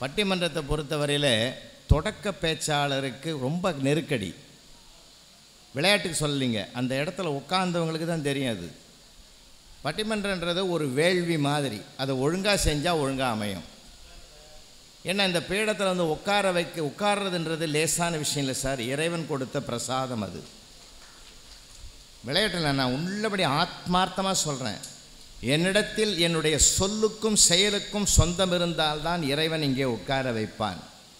பட்டிமன்றத்தை பொறுத்தவரையில் தொடக்க பேச்சாளருக்கு ரொம்ப நெருக்கடி விளையாட்டுக்கு சொல்லலைங்க அந்த இடத்துல உட்கார்ந்தவங்களுக்கு தான் தெரியும் அது பட்டிமன்றன்றது ஒரு வேள்வி மாதிரி அதை ஒழுங்காக செஞ்சால் ஒழுங்காக அமையும் ஏன்னா இந்த பீடத்தில் வந்து உட்கார வைக்க உட்கார்றதுன்றது லேசான விஷயம் இல்லை சார் இறைவன் கொடுத்த பிரசாதம் அது விளையாட்டில் நான் உள்ளபடி ஆத்மார்த்தமாக சொல்கிறேன் என்னிடத்தில் என்னுடைய சொல்லுக்கும் செயலுக்கும் சொந்தம் இருந்தால்தான் இறைவன் இங்கே உட்கார வைப்பான்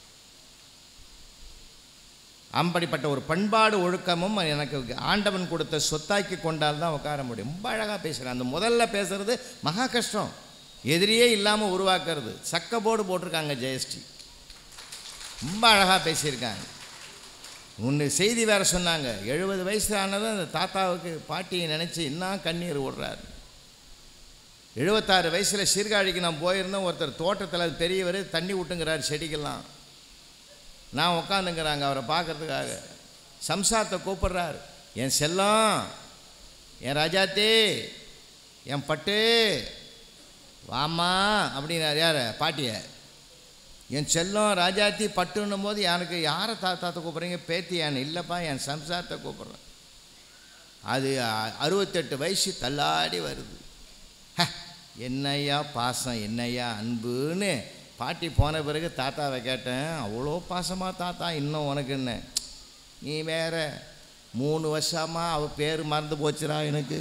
அப்படிப்பட்ட ஒரு பண்பாடு ஒழுக்கமும் எனக்கு ஆண்டவன் கொடுத்த சொத்தாக்கி கொண்டால் தான் உட்கார முடியும் ரொம்ப அழகாக பேசுகிறேன் அந்த முதல்ல பேசுகிறது மகா கஷ்டம் எதிரியே இல்லாமல் உருவாக்குறது சக்க போர்டு போட்டிருக்காங்க ஜெயஸ்ரீ ரொம்ப அழகாக பேசியிருக்காங்க ஒன்று செய்தி வேற சொன்னாங்க எழுபது வயசு ஆனதும் அந்த தாத்தாவுக்கு பாட்டியை நினச்சி இன்னும் கண்ணீர் விடுறாரு எழுபத்தாறு வயசில் சீர்காழிக்கு நான் போயிருந்தோம் ஒருத்தர் தோட்டத்தில் பெரியவர் தண்ணி விட்டுங்கிறார் செடிக்கெல்லாம் நான் உட்காந்துங்கிறாங்க அவரை பார்க்கறதுக்காக சம்சாரத்தை கூப்பிடுறாரு என் செல்லம் என் ராஜாத்தே என் பட்டு வாமா அப்படின்னாரு யார் பாட்டியை என் செல்லம் ராஜாத்தி பட்டுன்னும் போது எனக்கு யாரை தாத்தாத்தை கூப்பிட்றீங்க பேத்தியான்னு இல்லைப்பா என் சம்சாரத்தை கூப்பிட்றேன் அது அ- அறுபத்தெட்டு வயசு தள்ளாடி வருது ஹ, என்னய்யா பாசம் என்னய்யா அன்புன்னு பாட்டி போன பிறகு தாத்தாவை கேட்டேன் அவ்வளோ பாசமாக தாத்தா இன்னும் உனக்கு என்ன நீ வேற மூணு வருஷமாக அவள் பேர் மறந்து போச்சுடா எனக்கு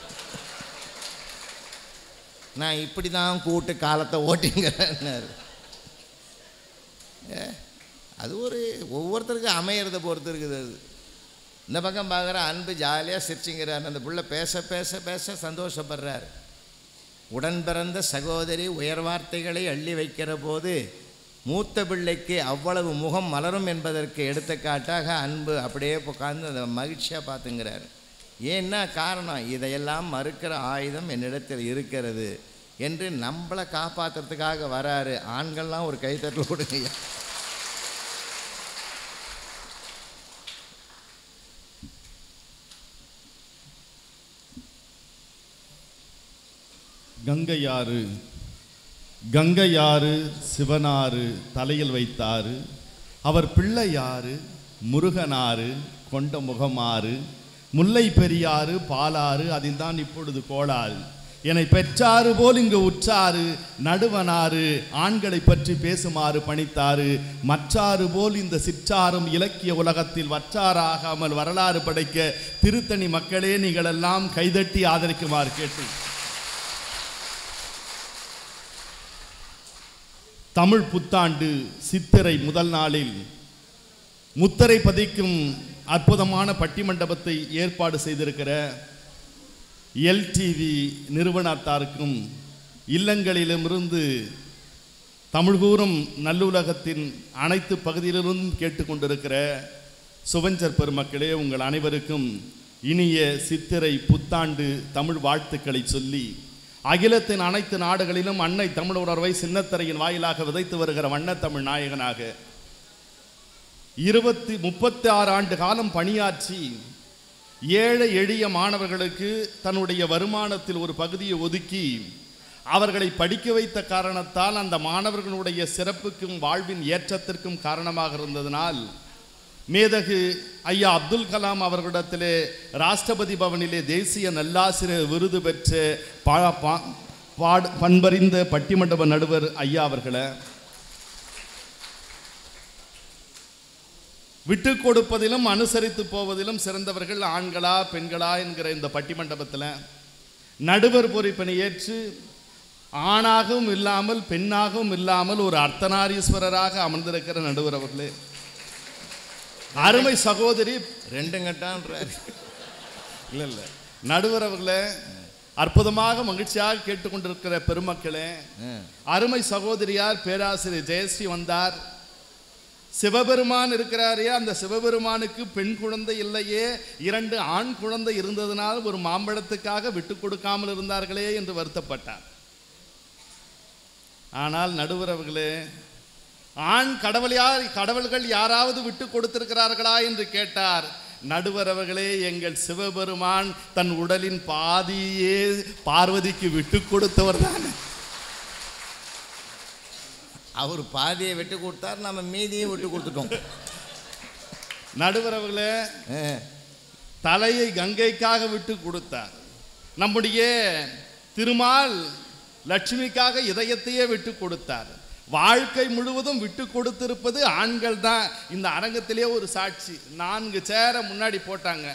நான் இப்படி தான் கூட்டு காலத்தை ஓட்டிங்கிறேன்னாரு ஏ, அது ஒரு ஒவ்வொருத்தருக்கு அமையிறத பொறுத்து இருக்குது அது இந்த பக்கம் பார்க்குற அன்பு ஜாலியாக சிரிச்சுங்கிறார் அந்த புள்ள பேச பேச பேச சந்தோஷப்படுறார் உடன் பிறந்த சகோதரி உயர் வார்த்தைகளை அள்ளி வைக்கிற போது மூத்த பிள்ளைக்கு அவ்வளவு முகம் மலரும் என்பதற்கு எடுத்துக்காட்டாக அன்பு அப்படியே உட்காந்து அந்த மகிழ்ச்சியாக பார்த்துங்கிறார் ஏன்னா காரணம் இதையெல்லாம் மறுக்கிற ஆயுதம் என்னிடத்தில் இருக்கிறது என்று நம்மளை காப்பாற்றுறதுக்காக வராரு ஆண்கள்லாம் ஒரு கைத்தட்டல் கொடுங்க கங்கையாறு கங்கையாறு சிவனாறு தலையில் வைத்தாரு அவர் பிள்ளையாறு முருகனாறு கொண்ட முகமாறு முல்லை பெரியாறு பாலாறு அதில் தான் இப்பொழுது கோளாறு என்னை பெற்றாறு போல் இங்கு உற்றாறு நடுவனாறு ஆண்களை பற்றி பேசுமாறு பணித்தாரு மற்றாறு போல் இந்த சிற்றாரும் இலக்கிய உலகத்தில் வற்றாராகாமல் வரலாறு படைக்க திருத்தணி மக்களே நீங்களெல்லாம் கைதட்டி ஆதரிக்குமாறு கேட்டு தமிழ் புத்தாண்டு சித்திரை முதல் நாளில் முத்திரை பதிக்கும் அற்புதமான பட்டிமண்டபத்தை ஏற்பாடு செய்திருக்கிற எல்டிவி நிறுவனத்தாருக்கும் இல்லங்களிலுமிருந்து தமிழ்கூறும் நல்லுலகத்தின் அனைத்து பகுதியிலிருந்தும் கேட்டுக்கொண்டிருக்கிற சுவஞ்சர் பெருமக்களே உங்கள் அனைவருக்கும் இனிய சித்திரை புத்தாண்டு தமிழ் வாழ்த்துக்களை சொல்லி அகிலத்தின் அனைத்து நாடுகளிலும் அன்னை தமிழ் உணர்வை சின்னத்திரையின் வாயிலாக விதைத்து வருகிற வண்ணத்தமிழ் நாயகனாக இருபத்தி முப்பத்தி ஆறு ஆண்டு காலம் பணியாற்றி ஏழை எளிய மாணவர்களுக்கு தன்னுடைய வருமானத்தில் ஒரு பகுதியை ஒதுக்கி அவர்களை படிக்க வைத்த காரணத்தால் அந்த மாணவர்களுடைய சிறப்புக்கும் வாழ்வின் ஏற்றத்திற்கும் காரணமாக இருந்ததனால் மேதகு ஐயா அப்துல் கலாம் அவர்களிடத்திலே ராஷ்டிரபதி பவனிலே தேசிய நல்லாசிரியர் விருது பெற்ற பா பா- பாடு பண்பறிந்த பட்டிமண்டப நடுவர் ஐயா அவர்களை விட்டு கொடுப்பதிலும் அனுசரித்து போவதிலும் சிறந்தவர்கள் ஆண்களா பெண்களா என்கிற இந்த பட்டிமண்டபத்தில் நடுவர் பொறுப்பினை ஏற்று ஆணாகவும் இல்லாமல் பெண்ணாகவும் இல்லாமல் ஒரு அர்த்தநாரீஸ்வரராக அமர்ந்திருக்கிற நடுவர் அவர்களே அருமை சகோதரி ரெண்டு கட்டான்றார் இல்லை இல்லை நடுவர் அவர்களே அற்புதமாக மகிழ்ச்சியாக கேட்டுக்கொண்டிருக்கிற பெருமக்களே அருமை சகோதரியார் பேராசிரியர் ஜெயஸ்ரீ வந்தார் சிவபெருமான் இருக்கிறாரே அந்த சிவபெருமானுக்கு பெண் குழந்தை இல்லையே இரண்டு ஆண் குழந்தை இருந்ததனால் ஒரு மாம்பழத்துக்காக விட்டு கொடுக்காமல் இருந்தார்களே என்று வருத்தப்பட்டார் ஆனால் நடுவர் அவர்களே ஆண் கடவுள் யார் கடவுள்கள் யாராவது விட்டு கொடுத்திருக்கிறார்களா என்று கேட்டார் நடுவர் அவர்களே எங்கள் சிவபெருமான் தன் உடலின் பாதியே பார்வதிக்கு விட்டு கொடுத்தவர் தான் அவர் பாதியை விட்டு கொடுத்தார் நம்ம மீதியும் விட்டு கொடுத்துட்டோம் நடுவரவுகளே ஆ, தலையை கங்கைக்காக விட்டு கொடுத்தார் நம்முடைய திருமால் லட்சுமிக்காக இதயத்தையே விட்டு கொடுத்தார் வாழ்க்கை முழுவதும் விட்டு கொடுத்திருப்பது ஆண்கள் தான் இந்த அரங்கத்திலே ஒரு சாட்சி நான்கு சேரை முன்னாடி போட்டாங்க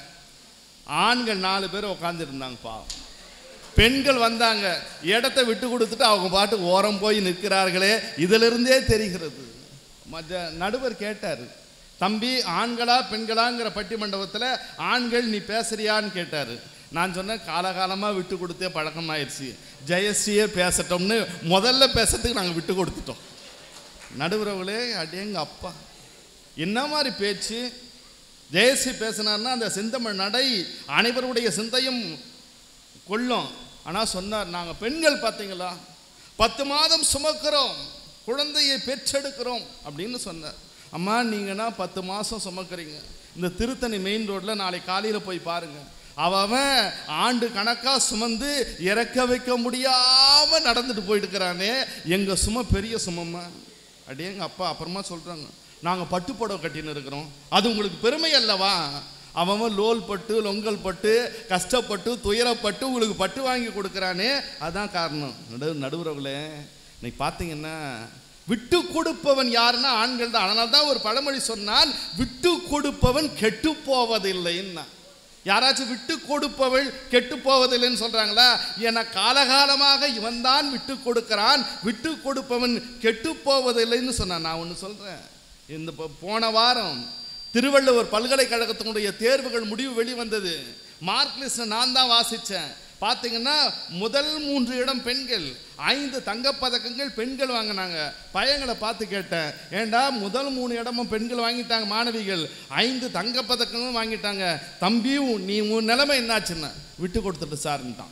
ஆண்கள் நாலு பேர் உட்காந்துருந்தாங்க பாவம் பெண்கள் வந்தாங்க இடத்தை விட்டு கொடுத்துட்டு அவங்க பாட்டு ஓரம் போய் நிற்கிறார்களே இதிலிருந்தே தெரிகிறது மற்ற நடுவர் கேட்டார் தம்பி ஆண்களா பெண்களாங்கிற பட்டி மண்டபத்தில் ஆண்கள் நீ பேசுறியான்னு கேட்டார் நான் சொன்னேன் காலகாலமாக விட்டு கொடுத்தே பழக்கமாயிருச்சு ஜெயஸ்ரீயே பேசட்டோம்னு முதல்ல பேசுறதுக்கு நாங்கள் விட்டு கொடுத்துட்டோம் நடுவரவுகளே அடேங்க அப்பா என்ன மாதிரி பேச்சு ஜெயஸ்ரீ பேசினார்னா அந்த செந்தமிழ் நடை அனைவருடைய சிந்தையும் கொள்ளும் ஆனால் சொன்னார் நாங்கள் பெண்கள் பார்த்தீங்களா பத்து மாதம் சுமக்கிறோம் குழந்தையை பெற்றெடுக்கிறோம் அப்படின்னு சொன்னார் அம்மா நீங்கன்னா பத்து மாதம் சுமக்கிறீங்க இந்த திருத்தணி மெயின் ரோட்டில் நாளை காலையில் போய் பாருங்க அவன் அவன் ஆண்டு கணக்காக சுமந்து இறக்க வைக்க முடியாமல் நடந்துட்டு போயிட்டு இருக்கிறானே எங்கள் சும பெரிய சுமம்மா அப்படியே எங்கள் அப்பா அப்புறமா சொல்கிறாங்க நாங்கள் பட்டு புடவை கட்டின்னு இருக்கிறோம் அது உங்களுக்கு பெருமை அல்லவா அவன் அவன் லோல் பட்டு லொங்கல் பட்டு கஷ்டப்பட்டு துயரப்பட்டு உங்களுக்கு பட்டு வாங்கி கொடுக்குறானே அதான் காரணம் நடு நடுவுறவுகளே இன்னைக்கு பார்த்தீங்கன்னா விட்டு கொடுப்பவன் யாருன்னா ஆண்கள் தான் அதனால தான் ஒரு பழமொழி சொன்னால் விட்டு கொடுப்பவன் கெட்டு போவதில்லைன்னா யாராச்சும் விட்டு கொடுப்பவள் கெட்டு போவதில்லைன்னு சொல்றாங்களா என காலகாலமாக இவன் தான் விட்டு கொடுக்கிறான் விட்டு கொடுப்பவன் கெட்டு போவதில்லைன்னு சொன்னான் நான் ஒன்று சொல்றேன் இந்த போ- போன வாரம் திருவள்ளுவர் பல்கலைக்கழகத்தினுடைய தேர்வுகள் முடிவு வெளிவந்தது மார்க் லிஸ்ட் நான் தான் வாசித்தேன் பார்த்தீங்கன்னா முதல் மூன்று இடம் பெண்கள் ஐந்து தங்கப்பதக்கங்கள் பெண்கள் வாங்கினாங்க பையங்களை பார்த்து கேட்டேன் ஏண்டா முதல் மூணு இடமும் பெண்கள் வாங்கிட்டாங்க மாணவிகள் ஐந்து தங்கப்பதக்கங்களும் வாங்கிட்டாங்க தம்பி உன்- நீ உன் நிலைமை என்னாச்சுன்னா விட்டு கொடுத்துட்டு சார்ன்ட்டான்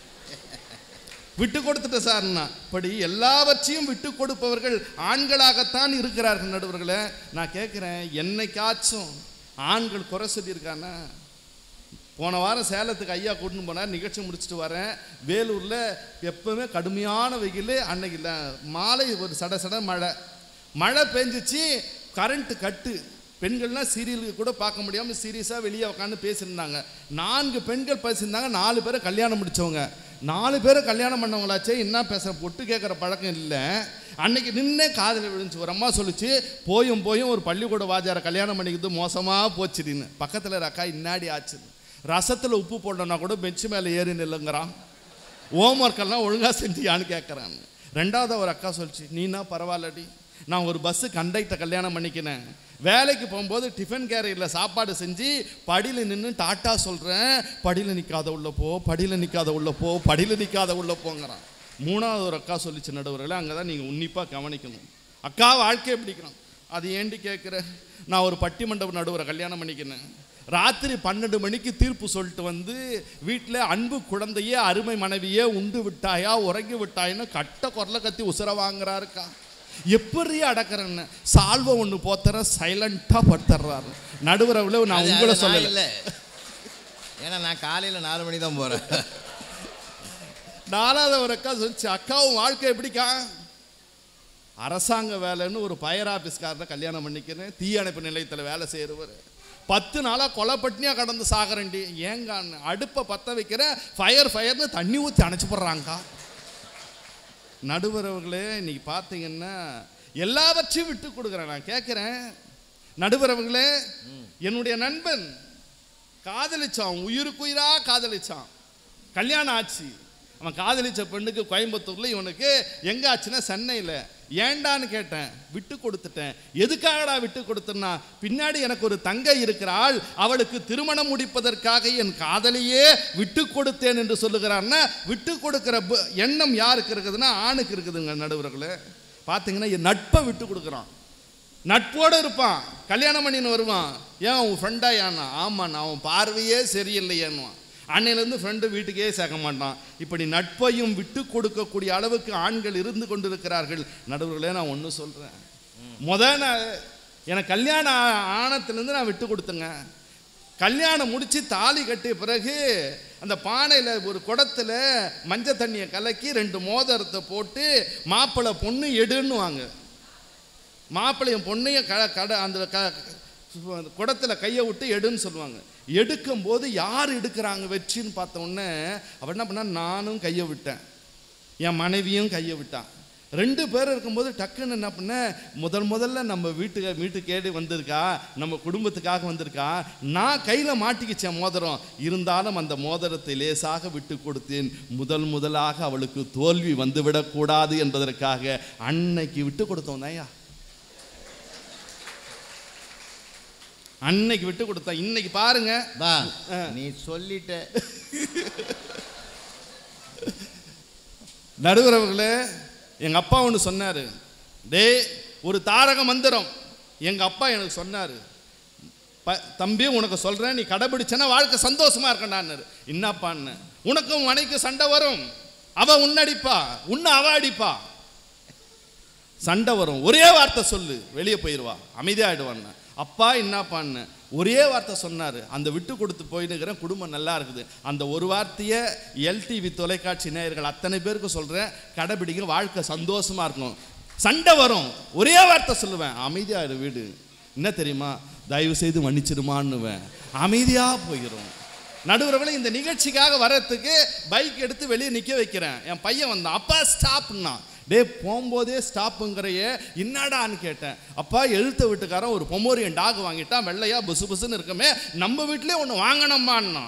விட்டு கொடுத்துட்ட சார்னா இப்படி எல்லாவற்றையும் விட்டு கொடுப்பவர்கள் ஆண்களாகத்தான் இருக்கிறார்கள் நடுவர்களே நான் கேட்குறேன் என்னைக்காச்சும் ஆண்கள் குறை சொல்லியிருக்கானா போன வாரம் சேலத்துக்கு ஐயா கூட்டின்னு போனார் நிகழ்ச்சி முடிச்சுட்டு வரேன் வேலூரில் எப்பவுமே கடுமையான வெயில் அன்னைக்கு இல்லை மாலை ஒரு சட சட மழை மழை பெஞ்சிச்சு கரண்ட் கட்டு பெண்கள்லாம் சீரியலுக்கு கூட பார்க்க முடியாமல் சீரியஸாக வெளியே உட்காந்து பேசியிருந்தாங்க நான்கு பெண்கள் பேசியிருந்தாங்க நாலு பேரை கல்யாணம் முடிச்சவங்க நாலு பேரை கல்யாணம் பண்ணவங்களாச்சே என்ன பேச பொட்டு கேட்குற பழக்கம் இல்லை அன்னைக்கு நின்னே காதில் விழுந்துச்சு ஒரு அம்மா சொல்லுச்சு போயும் போயும் ஒரு பள்ளிக்கூட வாஜாரை கல்யாணம் பண்ணிக்கிறது மோசமாக போச்சுடின்னு பக்கத்தில் ஒரு அக்கா இன்னாடி ஆச்சு ரசத்தில் உப்பு போடணும்னா கூட பெஞ்சு மேலே ஏறி நில்லுங்கிறான் ஹோம்ஒர்க் எல்லாம் ஒழுங்காக செஞ்சியான்னு கேட்குறாங்க ரெண்டாவது ஒரு அக்கா சொல்லிச்சு நீனா பரவாயில்லடி நான் ஒரு பஸ்ஸு கண்டக்டர் கல்யாணம் பண்ணிக்கினேன் வேலைக்கு போகும்போது டிஃபன் கேரியரில் சாப்பாடு செஞ்சு படியில் நின்று டாட்டா சொல்கிறேன் படியில் நிற்காத உள்ள போ படியில் நிற்காத உள்ள போ படியில் நிற்காத உள்ள போங்கிறான் மூணாவது ஒரு அக்கா சொல்லிச்சு நடுவர்களே அங்கே தான் நீங்கள் உன்னிப்பாக கவனிக்கணும் அக்கா வாழ்க்கையை பிடிக்கணும் அது ஏண்டி கேட்குற நான் ஒரு பட்டிமண்டப நடுவரை கல்யாணம் பண்ணிக்கினேன் ராத்திரி பன்னெண்டு மணிக்கு தீர்ப்பு சொல்லிட்டு வந்து வீட்டில் அன்பு குழந்தையே அருமை மனைவியே உண்டு விட்டாயா உறங்கி விட்டாயின்னு கட்ட குரலை கத்தி உசுர வாங்குறாருக்கா எப்படி அடக்கிறேன்னு சால்வை ஒன்று போத்துறேன் சைலண்ட்டாக படுத்துறாரு நடுவரவில் நான் அது- உங்களை அது நான் சொல்லலை இல்லை ஏன்னா நான் காலையில் நாலு மணி தான் போகிறேன் நாலாவது ஒரு அக்கா சொல்லிச்சு அக்காவும் வாழ்க்கை எப்படிக்கா அரசாங்க வேலைன்னு ஒரு ஃபயர் ஆஃபீஸ்காரரை கல்யாணம் பண்ணிக்கிறேன் தீயணைப்பு நிலையத்தில் வேலை செய்கிறவர் பத்து நாளாக கொலைப்பட்டினியாக கடந்து சாகரண்டி ஏங்கான்னு அடுப்பை பற்ற வைக்கிற ஃபயர் ஃபயர்னு தண்ணி ஊற்றி அணைச்சி போடுறாங்கக்கா நடுவரவர்களே இன்னைக்கு பார்த்தீங்கன்னா எல்லாவற்றையும் விட்டு கொடுக்குறேன் நான் கேட்குறேன் நடுவரவர்களே என்னுடைய நண்பன் காதலிச்சான் உயிருக்குயிரா காதலிச்சான் கல்யாணம் ஆச்சு அவன் காதலிச்ச பெண்ணுக்கு கோயம்புத்தூர்ல இவனுக்கு எங்க ஆச்சுன்னா சென்னையில் ஏண்டான்னு கேட்டேன் விட்டு கொடுத்துட்டேன் எதுக்காகடா விட்டு கொடுத்தேன்னா பின்னாடி எனக்கு ஒரு தங்கை இருக்கிறாள் அவளுக்கு திருமணம் முடிப்பதற்காக என் காதலியே விட்டு கொடுத்தேன் என்று சொல்லுகிறான்னா விட்டு கொடுக்கிற பு- எண்ணம் யாருக்கு இருக்குதுன்னா ஆணுக்கு இருக்குதுங்க நடுவர்களே பார்த்தீங்கன்னா என் நட்பை விட்டு கொடுக்குறான் நட்போடு இருப்பான் கல்யாணம் பண்ணின்னு வருவான் ஏன் உன் ஃப்ரெண்டா ஏன்னா ஆமாண்ணா அவன் பார்வையே சரியில்லையேன்னுவான் அன்னையிலேருந்து ஃப்ரெண்டு வீட்டுக்கே சேர்க்க மாட்டான் இப்படி நட்பையும் விட்டு கொடுக்கக்கூடிய அளவுக்கு ஆண்கள் இருந்து கொண்டிருக்கிறார்கள் நடுவர்களே நான் ஒன்று சொல்கிறேன் முத நான் எனக்கு கல்யாணம் ஆ- ஆனத்துலேருந்து நான் விட்டு கொடுத்தேங்க கல்யாணம் முடிச்சு தாலி கட்டிய பிறகு அந்த பானையில் ஒரு குடத்துல மஞ்சள் தண்ணியை கலக்கி ரெண்டு மோதிரத்தை போட்டு மாப்பிள்ளை பொண்ணு எடுன்னுவாங்க மாப்பிள்ளையும் பொண்ணையும் க கடை அந்த க குடத்துல கையை விட்டு எடுன்னு சொல்லுவாங்க எடுக்கும்போது யார் எடுக்கிறாங்க வெற்றின்னு பார்த்த உடனே அவன் என்ன பண்ணா நானும் கையை விட்டேன் என் மனைவியும் கையை விட்டான் ரெண்டு பேர் இருக்கும்போது டக்குன்னு என்ன பண்ண முதல் முதல்ல நம்ம வீட்டுக்கு வீட்டுக்கேடி வந்திருக்கா நம்ம குடும்பத்துக்காக வந்திருக்கா நான் கையில் மாட்டிக்கிச்சேன் மோதிரம் இருந்தாலும் அந்த மோதிரத்தை லேசாக விட்டு கொடுத்தேன் முதல் முதலாக அவளுக்கு தோல்வி வந்துவிடக்கூடாது என்பதற்காக அன்னைக்கு விட்டு கொடுத்தோம் ஐயா அன்னைக்கு விட்டு கொடுத்தேன் இன்னைக்கு பாருங்க பா நீ சொல்லிட்ட நடுவரவர்களே எங்கள் அப்பா ஒன்று சொன்னார் டேய் ஒரு தாரக மந்திரம் எங்கள் அப்பா எனக்கு சொன்னார் ப தம்பி உனக்கு சொல்கிறேன் நீ கடைபிடிச்சனா வாழ்க்கை சந்தோஷமா இருக்கண்டான்னாரு என்னப்பான்னு உனக்கும் மனைக்கு சண்டை வரும் அவ உன்னடிப்பா உன்னை அவ அடிப்பா சண்டை வரும் ஒரே வார்த்தை சொல்லு வெளியே போயிடுவா அமைதியாகிடுவான்னு அப்பா என்னப்பான்னு ஒரே வார்த்தை சொன்னார் அந்த விட்டு கொடுத்து போயிடுக்கிறேன் குடும்பம் நல்லா இருக்குது அந்த ஒரு வார்த்தையை எல்டிவி தொலைக்காட்சி நேயர்கள் அத்தனை பேருக்கு சொல்கிறேன் கடைபிடிங்க வாழ்க்கை சந்தோஷமா இருக்கும் சண்டை வரும் ஒரே வார்த்தை சொல்லுவேன் அமைதியாகிடு வீடு என்ன தெரியுமா தயவு செய்து மன்னிச்சிடுமான்னுவேன் அமைதியாக போயிடும் நடுவரவில் இந்த நிகழ்ச்சிக்காக வர்றதுக்கு பைக் எடுத்து வெளியே நிற்க வைக்கிறேன் என் பையன் வந்தான் அப்பா ஸ்டாப்னா டே போகும்போதே ஸ்டாப்புங்கிறையே என்னடான்னு கேட்டேன் அப்பா எழுத்த வீட்டுக்காரன் ஒரு பொமோரியன் டாக் வாங்கிட்டான் வெள்ளையா புசு புசுன்னு இருக்குமே நம்ம வீட்டிலே ஒன்று வாங்கணுமான்னா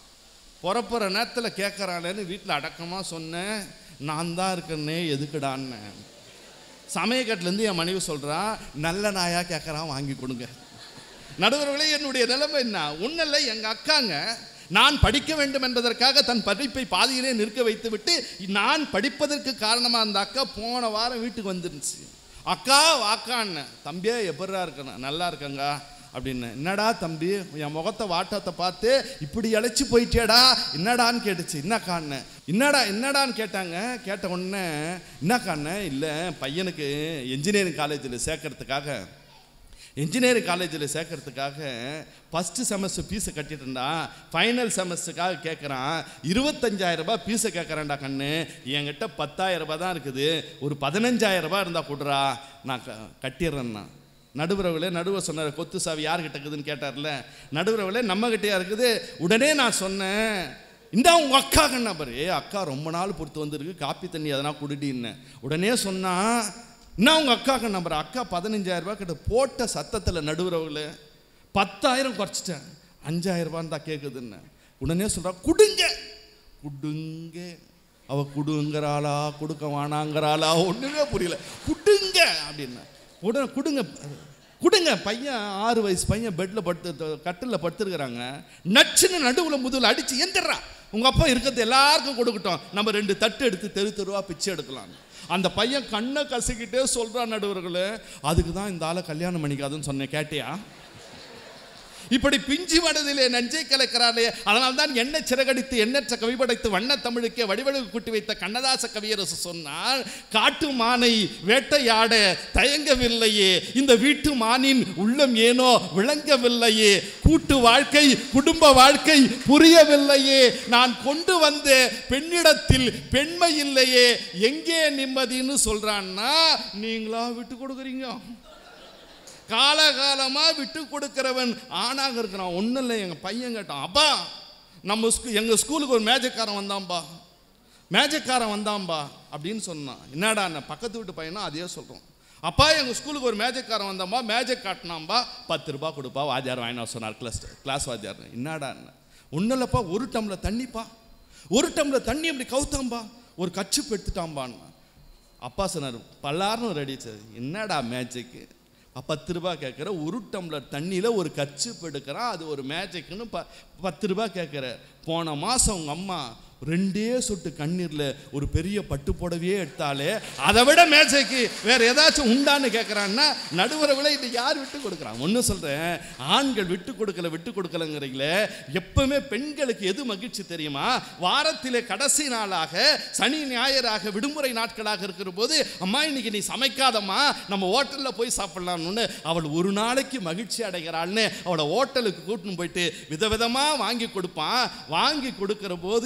புறப்புற நேரத்தில் கேட்குறானேன்னு வீட்டில் அடக்கமாக சொன்னேன் நான் தான் இருக்கேன்னே எதுக்குடான்னு சமயக்கட்டுலேருந்து என் மனைவி சொல்கிறா நல்ல நாயாக கேட்குறான் வாங்கி கொடுங்க நடுவர்களே என்னுடைய நிலைமை என்ன ஒன்றில்லை எங்கள் அக்காங்க நான் படிக்க வேண்டும் என்பதற்காக தன் படிப்பை பாதியிலே நிற்க வைத்து விட்டு நான் படிப்பதற்கு காரணமாக அந்த அக்கா போன வாரம் வீட்டுக்கு வந்துருந்துச்சு அக்கா வாக்கான்னு தம்பியே எப்படிரா இருக்கணும் நல்லா இருக்கங்க அப்படின்னு என்னடா தம்பி என் முகத்தை வாட்டத்தை பார்த்து இப்படி இழைச்சி போயிட்டேடா என்னடான்னு கேட்டுச்சு என்னக்கான்னு என்னடா என்னடான்னு கேட்டாங்க கேட்ட உடனே என்னக்கான்னு இல்லை பையனுக்கு என்ஜினியரிங் காலேஜில் சேர்க்கறதுக்காக இன்ஜினியரிங் காலேஜில் சேர்க்கறதுக்காக ஃபஸ்ட்டு செமஸ்டர் ஃபீஸை கட்டிட்டுண்டா ஃபைனல் செமஸ்டருக்காக கேட்குறான் இருபத்தஞ்சாயிரம் ரூபாய் ஃபீஸை கேட்குறேன்டா கண்ணு என்கிட்ட பத்தாயிரம் ரூபாய் தான் இருக்குது ஒரு பதினஞ்சாயிரம் ரூபாய் இருந்தால் கொடுறா நான் க கட்டிடுறேன்னா நடுவுறவுல நடுவ சொன்னார் கொத்து சாவி யார்கிட்ட இருக்குதுன்னு கேட்டார்ல நடுவுறவுல நம்ம கிட்டயா இருக்குது உடனே நான் சொன்னேன் இந்த உங்க அக்கா கண்ணா பாரு ஏ அக்கா ரொம்ப நாள் பொறுத்து வந்திருக்கு காப்பி தண்ணி அதெல்லாம் குடிடின்னு உடனே சொன்னா என்ன உங்க அக்காக்கு நம்புற அக்கா பதினஞ்சாயிரம் ரூபாய் கிட்ட போட்ட சத்தத்தில் நடுவுறவுல பத்தாயிரம் குறைச்சிட்டேன் அஞ்சாயிரம் ரூபான்னு தான் கேட்குதுன்னு உடனே சொல்றா குடுங்க குடுங்க அவ குடுங்கிறாளா கொடுக்க வானாங்கிறாளா ஒண்ணுமே புரியல குடுங்க அப்படின்னா உடனே கொடுங்க கொடுங்க பையன் ஆறு வயசு பையன் பெட்டில் படுத்து கட்டில் படுத்துருக்குறாங்க நச்சுன்னு நடுவில் முதுகில் அடிச்சு எந்திரா உங்கள் அப்பா இருக்கிறது எல்லாருக்கும் கொடுக்கட்டும் நம்ம ரெண்டு தட்டு எடுத்து தெரு தெருவா பிச்சை எடுக்கலாம் அந்த பையன் கண்ணை கசிக்கிட்டே சொல்கிறான் நடுவர்களே அதுக்கு தான் இந்த ஆளை கல்யாணம் பண்ணிக்காதுன்னு சொன்னேன் கேட்டியா இப்படி பிஞ்சு மனதிலே நஞ்சை கலக்கிறாரே அதனால் தான் என்ன சிறகடித்து எண்ணற்ற கவி படைத்து வண்ண தமிழுக்கே வடிவழகு கூட்டி வைத்த கண்ணதாச கவியரசு சொன்னால் காட்டு மானை வேட்டையாட தயங்கவில்லையே இந்த வீட்டு மானின் உள்ளம் ஏனோ விளங்கவில்லையே கூட்டு வாழ்க்கை குடும்ப வாழ்க்கை புரியவில்லையே நான் கொண்டு வந்த பெண்ணிடத்தில் பெண்மை இல்லையே எங்கே நிம்மதின்னு சொல்றான்னா நீங்களா விட்டு கொடுக்குறீங்க காலகாலமாக விட்டு கொடுக்கிறவன் ஆணாக இருக்கிறான் ஒன்றும் இல்லை எங்கள் பையன் கேட்டான் அப்பா நம்ம ஸ்கூ எங்கள் ஸ்கூலுக்கு ஒரு மேஜக்காரன் வந்தான்பா மேஜக்காரன் வந்தான்பா அப்படின்னு சொன்னான் என்னடா நான் பக்கத்து வீட்டு பையனா அதே சொல்கிறோம் அப்பா எங்கள் ஸ்கூலுக்கு ஒரு மேஜக்காரன் வந்தாம்பா மேஜிக் காட்டினாம்பா பத்து ரூபா கொடுப்பா வாத்தியார் வாங்கினா சொன்னார் கிளாஸ் கிளாஸ் வாத்தியார் என்னடா ஒன்றும் இல்லைப்பா ஒரு டம்ளர் தண்ணிப்பா ஒரு டம்ளர் தண்ணி அப்படி கவுத்தாம்பா ஒரு கச்சுப்பு எடுத்துட்டாம்பான்னு அப்பா சொன்னார் பல்லாருன்னு ரெடி என்னடா மேஜிக்கு பத்து ரூபாய் கேட்குற ஒரு டம்ளர் தண்ணியில் ஒரு கச்சுப்பு எடுக்கிறான் அது ஒரு மேஜிக்னு ப பத்து ரூபாய் கேட்குற போன மாதம் உங்கள் அம்மா ரெண்டே சொட்டு கண்ணீரில் ஒரு பெரிய பட்டு புடவையே எடுத்தாலே அதை விட மேஜைக்கு வேற ஏதாச்சும் உண்டான்னு கேட்குறான்னா நடுவரவில் இது யார் விட்டு கொடுக்குறான் ஒன்று சொல்கிறேன் ஆண்கள் விட்டு கொடுக்கல விட்டு கொடுக்கலங்கிறீங்களே எப்பவுமே பெண்களுக்கு எது மகிழ்ச்சி தெரியுமா வாரத்திலே கடைசி நாளாக சனி ஞாயிறாக விடுமுறை நாட்களாக இருக்கிற போது அம்மா இன்னைக்கு நீ சமைக்காதம்மா நம்ம ஹோட்டலில் போய் சாப்பிடலாம்னு அவள் ஒரு நாளைக்கு மகிழ்ச்சி அடைகிறாள்னு அவளை ஹோட்டலுக்கு கூட்டின்னு போயிட்டு விதவிதமாக வாங்கி கொடுப்பான் வாங்கி கொடுக்கிற போது இவன் கை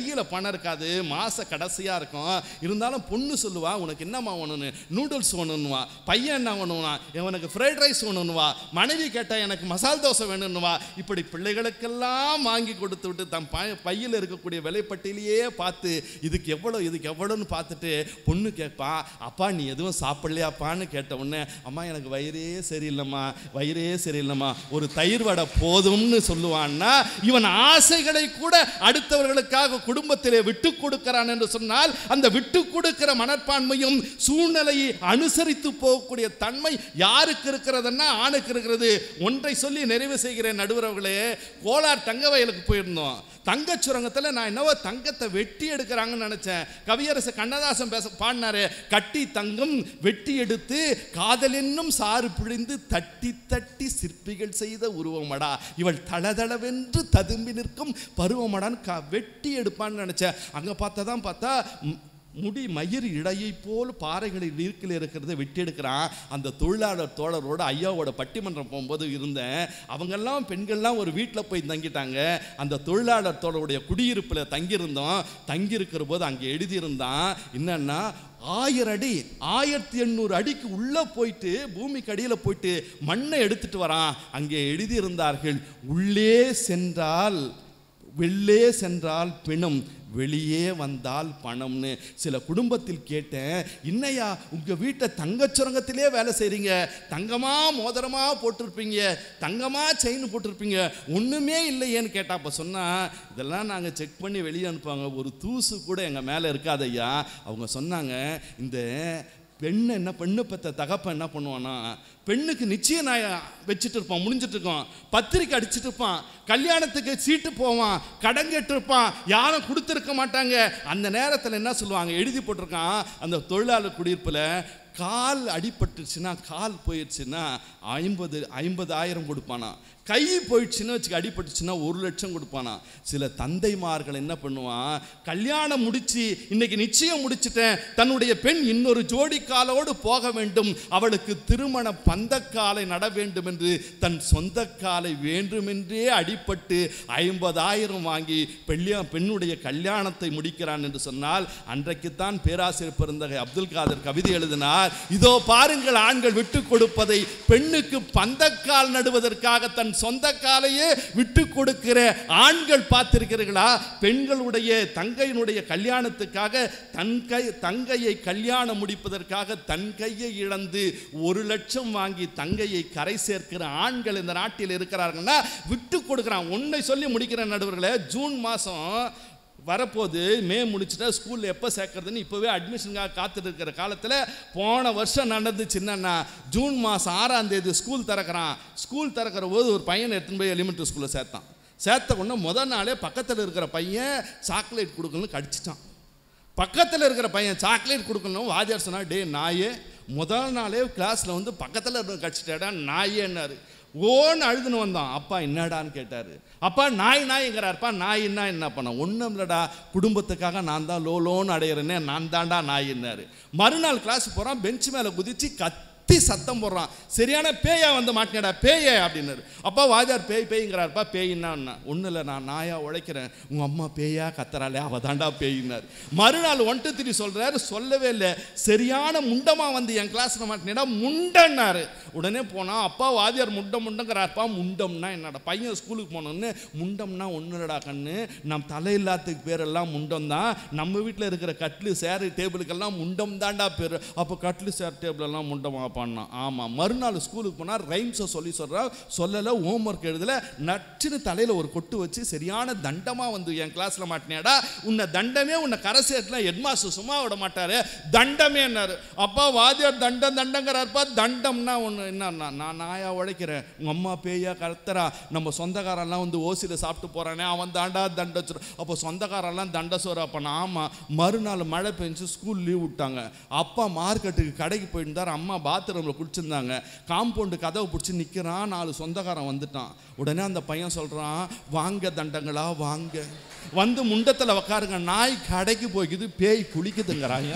கையில் பணம் இருக்காது மாச கடைசியாக இருக்கும் இருந்தாலும் பொண்ணு சொல்லுவா உனக்கு என்னம்மா வேணும்னு நூடுல்ஸ் வேணும்னுவா பையன் என்ன வேணும்னா இவனுக்கு ஃப்ரைட் ரைஸ் வேணும்னுவா மனைவி கேட்டால் எனக்கு மசால் தோசை வேணும்னுவா இப்படி பிள்ளைகளுக்கெல்லாம் வாங்கி கொடுத்து விட்டு தன் ப பையில் இருக்கக்கூடிய விலைப்பட்டியலையே பார்த்து இதுக்கு எவ்வளோ இதுக்கு எவ்வளோன்னு பார்த்துட்டு பொண்ணு கேட்பா அப்பா நீ எதுவும் சாப்பிடலையாப்பான்னு கேட்ட உடனே அம்மா எனக்கு வயிறே சரியில்லைம்மா வயிறே சரியில்லைம்மா ஒரு தயிர் வடை போதும்னு சொல்லுவான்னா இவன் ஆசைகளை கூட அடுத்தவர்களுக்காக குடும்பத்திலே விட்டு கொடுக்கிறான் என்று சொன்னால் அந்த விட்டு கொடுக்கிற மனப்பான்மையும் சூழ்நிலையை அனுசரித்து போகக்கூடிய தன்மை யாருக்கு இருக்கிறதுன்னா ஆணுக்கு இருக்கிறது ஒன்றை சொல்லி நிறைவு செய்கிறேன் நடுவர்களே கோலார் தங்க வயலுக்கு போயிருந்தோம் தங்கச் சுரங்கத்தில் நான் என்னவோ தங்கத்தை வெட்டி எடுக்கிறாங்கன்னு நினைச்சேன் கவியரசு கண்ணதாசன் பேச பாடினாரு கட்டி தங்கம் வெட்டி எடுத்து காதல் என்னும் சாறு பிழிந்து தட்டி தட்டி சிற்பிகள் செய்த உருவமடா இவள் தளதளவென்று ததும்பி நிற்கும் பருவமடான்னு க வெட்டி எடுப்பான்னு நினைச்சேன் அங்கே பார்த்தா தான் பார்த்தா ம், முடி மயிர் இடையை போல் பாறைகளில் நீர்க்கில் இருக்கிறத வெட்டி எடுக்கிறான் அந்த தொழிலாளர் தோழரோட ஐயாவோட பட்டிமன்றம் போகும்போது இருந்தேன் அவங்கெல்லாம் பெண்கள்லாம் ஒரு வீட்டில் போய் தங்கிட்டாங்க அந்த தொழிலாளர் தோழருடைய குடியிருப்பில் தங்கியிருந்தோம் தங்கியிருக்கிற போது அங்கே எழுதியிருந்தான் என்னன்னா ஆயிரம் அடி ஆயிரத்தி எண்ணூறு அடிக்கு உள்ளே போயிட்டு பூமிக்கு அடியில் போயிட்டு மண்ணை எடுத்துட்டு வரான் அங்கே எழுதியிருந்தார்கள் உள்ளே சென்றால் வெளியே சென்றால் பிணம் வெளியே வந்தால் பணம்னு சில குடும்பத்தில் கேட்டேன் இன்னையா உங்கள் வீட்டை தங்கச் சுரங்கத்திலே வேலை செய்கிறீங்க தங்கமாக மோதிரமாக போட்டிருப்பீங்க தங்கமாக செயின் போட்டிருப்பீங்க ஒன்றுமே இல்லையேன்னு கேட்டா அப்போ சொன்னா இதெல்லாம் நாங்கள் செக் பண்ணி வெளியே அனுப்புவாங்க ஒரு தூசு கூட எங்கள் மேலே இருக்காது ஐயா அவங்க சொன்னாங்க இந்த பெண்ணை என்ன பெண்ணு பெற்ற தகப்பன் என்ன பண்ணுவான்னா பெண்ணுக்கு நிச்சயம் நான் வச்சுட்டு இருப்பான் முடிஞ்சிட்டு இருக்கோம் பத்திரிக்கை அடிச்சிட்டு இருப்பான் கல்யாணத்துக்கு சீட்டு போவான் கடன் கேட்டிருப்பான் யாரும் கொடுத்துருக்க மாட்டாங்க அந்த நேரத்தில் என்ன சொல்லுவாங்க எழுதி போட்டிருக்கான் அந்த தொழிலாளர் குடியிருப்பில் கால் அடிபட்டுருச்சுன்னா கால் போயிடுச்சுன்னா ஐம்பது ஐம்பதாயிரம் கொடுப்பானா கை போயிடுச்சுன்னா வச்சுக்க அடிபட்டுச்சுன்னா ஒரு லட்சம் கொடுப்பானா சில தந்தைமார்கள் என்ன பண்ணுவான் கல்யாணம் முடிச்சு இன்னைக்கு நிச்சயம் முடிச்சிட்டேன் தன்னுடைய பெண் இன்னொரு ஜோடி காலோடு போக வேண்டும் அவளுக்கு திருமண பந்தக்காலை நட வேண்டும் என்று தன் சொந்த காலை வேண்டுமென்றே அடிபட்டு ஐம்பதாயிரம் வாங்கி பெள்ளியா பெண்ணுடைய கல்யாணத்தை முடிக்கிறான் என்று சொன்னால் அன்றைக்குத்தான் பேராசிரியர் பெருந்தகை அப்துல் காதர் கவிதை எழுதினார் இதோ பாருங்கள் ஆண்கள் விட்டு கொடுப்பதை பெண்ணுக்கு பந்தக்கால் நடுவதற்காக தன் சொந்த காலையே விட்டு கொடுக்கிற ஆண்கள் பார்த்திருக்கிறீர்களா பெண்களுடைய தங்கையினுடைய கல்யாணத்துக்காக தன் கை தங்கையை கல்யாணம் முடிப்பதற்காக தன் கையை இழந்து ஒரு லட்சம் வாங்கி தங்கையை கரை சேர்க்கிற ஆண்கள் இந்த நாட்டில் இருக்கிறார்கள்னா விட்டு கொடுக்குறான் உன்னை சொல்லி முடிக்கிற நடுவர்களே ஜூன் மாதம் வரப்போது மே முடிச்சுட்டா ஸ்கூலில் எப்போ சேர்க்கறதுன்னு இப்போவே அட்மிஷனுக்காக காத்துட்டு இருக்கிற காலத்தில் போன வருஷம் நடந்துச்சு என்னன்னா ஜூன் மாதம் ஆறாம் தேதி ஸ்கூல் திறக்கிறான் ஸ்கூல் திறக்கிற போது ஒரு பையனை எடுத்துன்னு போய் எலிமெண்ட்ரி ஸ்கூலில் சேர்த்தான் சேர்த்த உடனே முதல் நாளே பக்கத்தில் இருக்கிற பையன் சாக்லேட் கொடுக்கணும்னு கடிச்சிட்டான் பக்கத்தில் இருக்கிற பையன் சாக்லேட் கொடுக்கணும் வாத்தியார் சொன்னா டே நாயே முதல் நாளே கிளாஸில் வந்து பக்கத்தில் இருந்த கடிச்சிட்டாடா நாயேன்னாரு ஓன்னு அழுதுன்னு வந்தான் அப்பா என்னடான்னு கேட்டார் அப்பா நாய் நாய்ங்கிறாருப்பா நாயின்னா என்ன பண்ண ஒன்றும் இல்லைடா குடும்பத்துக்காக நான் தான் லோ லோன்னு அடையிறேனே நான் தான்டா நாயின்னாரு மறுநாள் கிளாஸ் போகிறான் பெஞ்ச் மேலே குதிச்சு கத்தி சத்தம் போடுறான் சரியான பேயா வந்து மாட்டினடா பேயே அப்படின்னாரு அப்பா வாஜார் பேய் பேய்ங்கிறாருப்பா பேயின்னா ஒன்றும் இல்லை நான் நாயா உழைக்கிறேன் உங்கள் அம்மா பேயா கத்துறாளே அவ தாண்டா பேயினார் மறுநாள் ஒன் டூ த்ரீ சொல்கிறாரு சொல்லவே இல்லை சரியான முண்டமாக வந்து என் கிளாஸில் மாட்டினடா முண்டன்னாரு உடனே போனால் அப்பா வாதியார் முண்டம் முண்டங்கிறாருப்பா முண்டம்னா என்னடா பையன் ஸ்கூலுக்கு போனோன்னு முண்டம்னா ஒன்றும் இல்லடா கண்ணு நம் தலையில்லாத்துக்கு பேரெல்லாம் முண்டம் தான் நம்ம வீட்டில் இருக்கிற கட்லு சேரு டேபிளுக்கெல்லாம் முண்டம் தாண்டா பேர் அப்போ கட்லு சேர் டேபிள் எல்லாம் முண்டமாக பண்ணான் ஆமாம் மறுநாள் ஸ்கூலுக்கு போனால் ரைம்ஸை சொல்லி சொல்கிறா சொல்லலை ஹோம்ஒர்க் எழுதல நச்சுன்னு தலையில் ஒரு கொட்டு வச்சு சரியான தண்டமாக வந்து என் கிளாஸில் மாட்டினேடா உன்னை தண்டமே உன்னை கரை சேர்த்துல ஹெட்மாஸ்டர் சும்மா விட மாட்டாரு தண்டமேன்னாரு அப்பா வாத்தியார் தண்டம் தண்டங்கிறாருப்பா தண்டம்னா ஒன்று என்ன நான் நாயா உழைக்கிறேன் உங்கள் அம்மா பேயா கருத்தரா நம்ம சொந்தக்காரெல்லாம் வந்து ஓசியில் சாப்பிட்டு போகிறானே அவன் தாண்டா தண்ட வச்சிரு அப்போ சொந்தக்காரெல்லாம் தண்ட சோறு அப்போ நான் ஆமாம் மறுநாள் மழை பெஞ்சு ஸ்கூல் லீவ் விட்டாங்க அப்பா மார்க்கெட்டுக்கு கடைக்கு போயிருந்தார் அம்மா பாத்ரூமில் குளிச்சிருந்தாங்க காம்பவுண்டு கதவை பிடிச்சி நிற்கிறான் நாலு சொந்தக்காரன் வந்துட்டான் உடனே அந்த பையன் சொல்கிறான் வாங்க தண்டங்களா வாங்க வந்து முண்டத்தில் உக்காருங்க நாய் கடைக்கு போய்க்குது பேய் குளிக்குதுங்கிறாங்க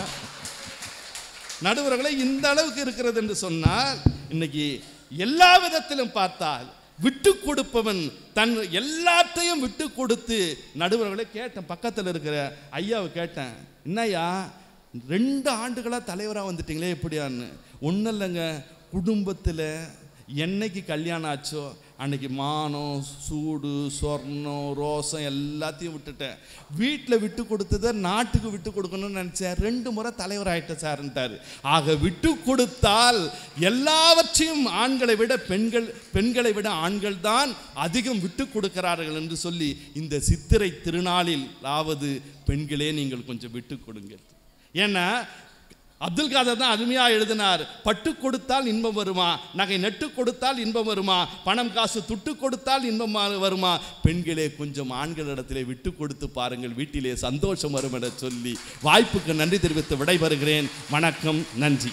நடுவர்களே இந்த அளவுக்கு இருக்கிறது என்று சொன்னால் இன்னைக்கு எல்லா விதத்திலும் பார்த்தால் விட்டு கொடுப்பவன் தன் எல்லாத்தையும் விட்டு கொடுத்து நடுவர்களை கேட்டேன் பக்கத்தில் இருக்கிற ஐயாவை கேட்டேன் என்னய்யா ரெண்டு ஆண்டுகளாக தலைவராக வந்துட்டீங்களே எப்படியான்னு ஒன்றும் இல்லைங்க குடும்பத்தில் என்னைக்கு கல்யாணம் ஆச்சோ அன்னைக்கு மானம் சூடு சொர்ணம் ரோசம் எல்லாத்தையும் விட்டுட்டேன் வீட்டில் விட்டு கொடுத்ததை நாட்டுக்கு விட்டு கொடுக்கணும்னு நினச்சேன் ரெண்டு முறை தலைவர் ஆயிட்டேன் சார்ன்ட்டார் ஆக விட்டு கொடுத்தால் எல்லாவற்றையும் ஆண்களை விட பெண்கள் பெண்களை விட ஆண்கள் தான் அதிகம் விட்டு கொடுக்கிறார்கள் என்று சொல்லி இந்த சித்திரை திருநாளில் ஆவது பெண்களே நீங்கள் கொஞ்சம் விட்டு கொடுங்கள் ஏன்னா அப்துல் காதர் தான் அருமையாக எழுதினார் பட்டு கொடுத்தால் இன்பம் வருமா நகை நெட்டு கொடுத்தால் இன்பம் வருமா பணம் காசு துட்டு கொடுத்தால் இன்பம் மா- வருமா பெண்களே கொஞ்சம் ஆண்களிடத்திலே விட்டு கொடுத்து பாருங்கள் வீட்டிலே சந்தோஷம் வரும் என சொல்லி வாய்ப்புக்கு நன்றி தெரிவித்து விடைபெறுகிறேன் வணக்கம் நன்றி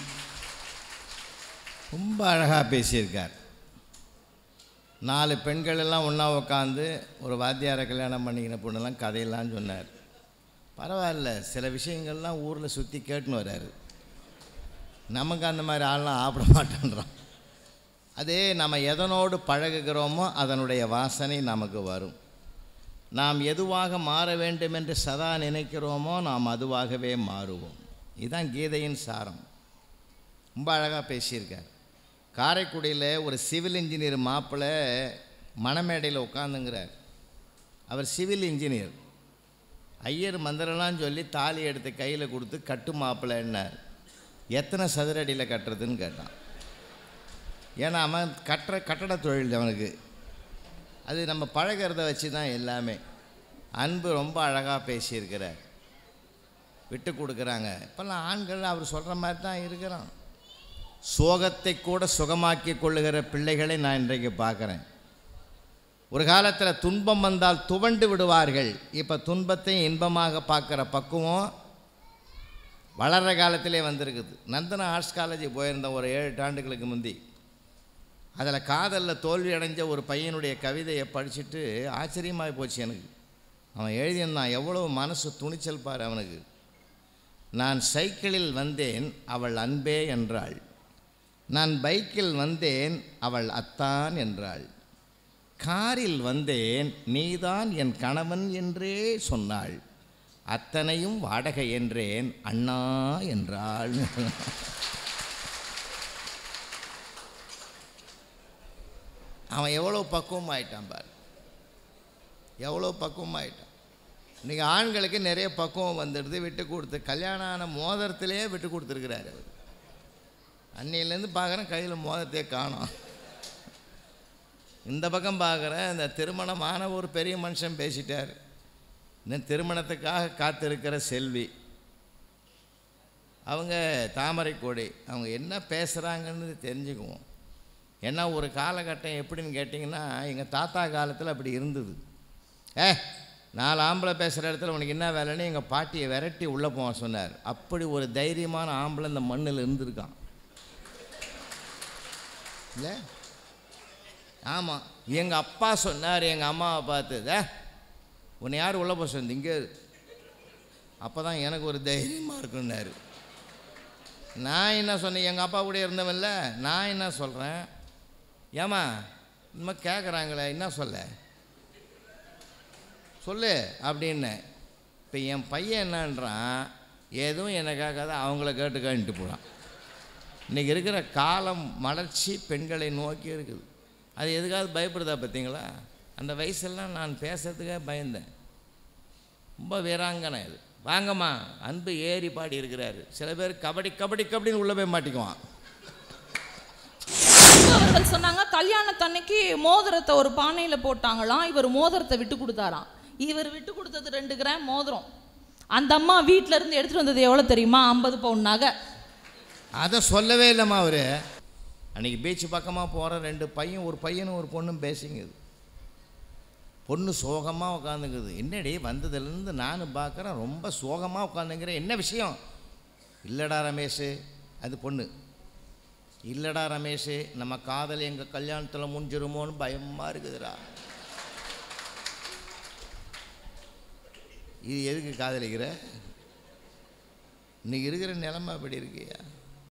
ரொம்ப அழகாக பேசியிருக்கார் நாலு பெண்கள் எல்லாம் ஒன்றா உட்காந்து ஒரு வாத்தியாரை கல்யாணம் பண்ணிக்கின பொண்ணெல்லாம் கதையெல்லாம் சொன்னார் பரவாயில்ல சில விஷயங்கள்லாம் ஊரில் சுற்றி கேட்டுன்னு வர்றாரு நமக்கு அந்த மாதிரி ஆள்லாம் ஆப்பிட மாட்டேன்றோம் அதே நம்ம எதனோடு பழகுகிறோமோ அதனுடைய வாசனை நமக்கு வரும் நாம் எதுவாக மாற வேண்டும் என்று சதா நினைக்கிறோமோ நாம் அதுவாகவே மாறுவோம் இதுதான் கீதையின் சாரம் ரொம்ப அழகாக பேசியிருக்கார் காரைக்குடியில் ஒரு சிவில் இன்ஜினியர் மாப்பிள்ளை மணமேடையில் உட்காந்துங்கிறார் அவர் சிவில் இன்ஜினியர் ஐயர் மந்திரம்லாம் சொல்லி தாலி எடுத்து கையில் கொடுத்து கட்டு மாப்பிள்ளைன்னார் எத்தனை சதுரடியில் கட்டுறதுன்னு கேட்டான் ஏன்னா அவன் கட்டுற கட்டட தொழில் அவனுக்கு அது நம்ம பழகிறத வச்சு தான் எல்லாமே அன்பு ரொம்ப அழகாக பேசியிருக்கிறார் விட்டு கொடுக்குறாங்க இப்போல்லாம் ஆண்கள் அவர் சொல்கிற மாதிரி தான் இருக்கிறான் சோகத்தை கூட சுகமாக்கி கொள்ளுகிற பிள்ளைகளை நான் இன்றைக்கு பார்க்குறேன் ஒரு காலத்தில் துன்பம் வந்தால் துவண்டு விடுவார்கள் இப்போ துன்பத்தை இன்பமாக பார்க்குற பக்குவம் வளர்கிற காலத்திலே வந்திருக்குது நந்தன ஆர்ட்ஸ் காலேஜ் போயிருந்தேன் ஒரு ஏழு எட்டு ஆண்டுகளுக்கு முந்தி அதில் காதலில் தோல்வி அடைஞ்ச ஒரு பையனுடைய கவிதையை படிச்சுட்டு ஆச்சரியமாகி போச்சு எனக்கு அவன் எழுதியிருந்தான் எவ்வளவு மனசு துணிச்சல் பாரு அவனுக்கு நான் சைக்கிளில் வந்தேன் அவள் அன்பே என்றாள் நான் பைக்கில் வந்தேன் அவள் அத்தான் என்றாள் காரில் வந்தேன் நீதான் என் கணவன் என்றே சொன்னாள் அத்தனையும் வாடகை என்றேன் அண்ணா என்றாள் அவன் எவ்வளோ பக்குவம் ஆயிட்டான் பாரு எவ்வளோ பக்குவம் ஆயிட்டான் இன்றைக்கி ஆண்களுக்கு நிறைய பக்குவம் வந்துடுது விட்டு கொடுத்து கல்யாணம் ஆன மோதிரத்திலே விட்டு கொடுத்துருக்கிறாரு அவர் அன்னையிலேருந்து பார்க்குறேன் கையில் மோதிரத்தையே காணோம் இந்த பக்கம் பார்க்குறேன் இந்த திருமணமான ஒரு பெரிய மனுஷன் பேசிட்டார் இந்த திருமணத்துக்காக காத்திருக்கிற செல்வி அவங்க தாமரை கொடி அவங்க என்ன பேசுகிறாங்கன்னு தெரிஞ்சுக்குவோம் ஏன்னா ஒரு காலகட்டம் எப்படின்னு கேட்டிங்கன்னா எங்கள் தாத்தா காலத்தில் அப்படி இருந்தது ஏ நாலு ஆம்பளை பேசுகிற இடத்துல உனக்கு என்ன வேலைன்னு எங்கள் பாட்டியை விரட்டி உள்ளே போக சொன்னார் அப்படி ஒரு தைரியமான ஆம்பளை இந்த மண்ணில் இருந்திருக்கான் இல்லை ஆமாம் எங்கள் அப்பா சொன்னார் எங்கள் அம்மாவை பார்த்து "டே, உன்னை யார் உள்ளே போக சொன்னது இங்கே அப்போ தான் எனக்கு ஒரு தைரியமாக இருக்குன்னாரு நான் என்ன சொன்னேன் எங்கள் அப்பா கூட இருந்தவன்ல நான் என்ன சொல்கிறேன் ஏம்மா இந்த மாதிரி கேட்குறாங்களே என்ன சொல்ல சொல்லு அப்படின்னேன் இப்போ என் பையன் என்னன்றான் எதுவும் என்னை கேட்காத அவங்கள கேட்டுக்கான்ட்டு போகிறான் இன்றைக்கி இருக்கிற காலம் மலர்ச்சி பெண்களை நோக்கி இருக்குது அது எதுக்காவது பயப்படுதா பார்த்தீங்களா அந்த வயசெல்லாம் நான் பேசுறதுக்கே பயந்தேன் ரொம்ப வீராங்கனை இது வாங்கம்மா அன்பு ஏறி பாடி இருக்கிறாரு சில பேர் கபடி கபடி கபடின்னு உள்ளே போய் மாட்டிக்குவான் அவர்கள் சொன்னாங்க கல்யாணத்தன்னைக்கு மோதிரத்தை ஒரு பானையில போட்டாங்களாம் இவர் மோதிரத்தை விட்டு கொடுத்தாராம் இவர் விட்டு கொடுத்தது ரெண்டு கிராம் மோதிரம் அந்த அம்மா வீட்ல இருந்து எடுத்துட்டு வந்தது எவ்வளவு தெரியுமா ஐம்பது பவுன் நகை அதை சொல்லவே இல்லைம்மா அவர் அன்றைக்கி பீச் பக்கமாக போகிற ரெண்டு பையன் ஒரு பையனும் ஒரு பொண்ணும் பேசிங்குது பொண்ணு சோகமாக உட்காந்துக்குது என்னடி வந்ததுலேருந்து நானும் பார்க்குறேன் ரொம்ப சோகமாக உட்காந்துங்கிறேன் என்ன விஷயம் இல்லைடா ரமேஷ் அது பொண்ணு இல்லைடா ரமேஷ் நம்ம காதல் எங்கள் கல்யாணத்தில் முடிஞ்சிருமோன்னு பயமாக இருக்குதுடா இது எதுக்கு காதலிக்கிற இன்னைக்கு இருக்கிற நிலைமை அப்படி இருக்கியா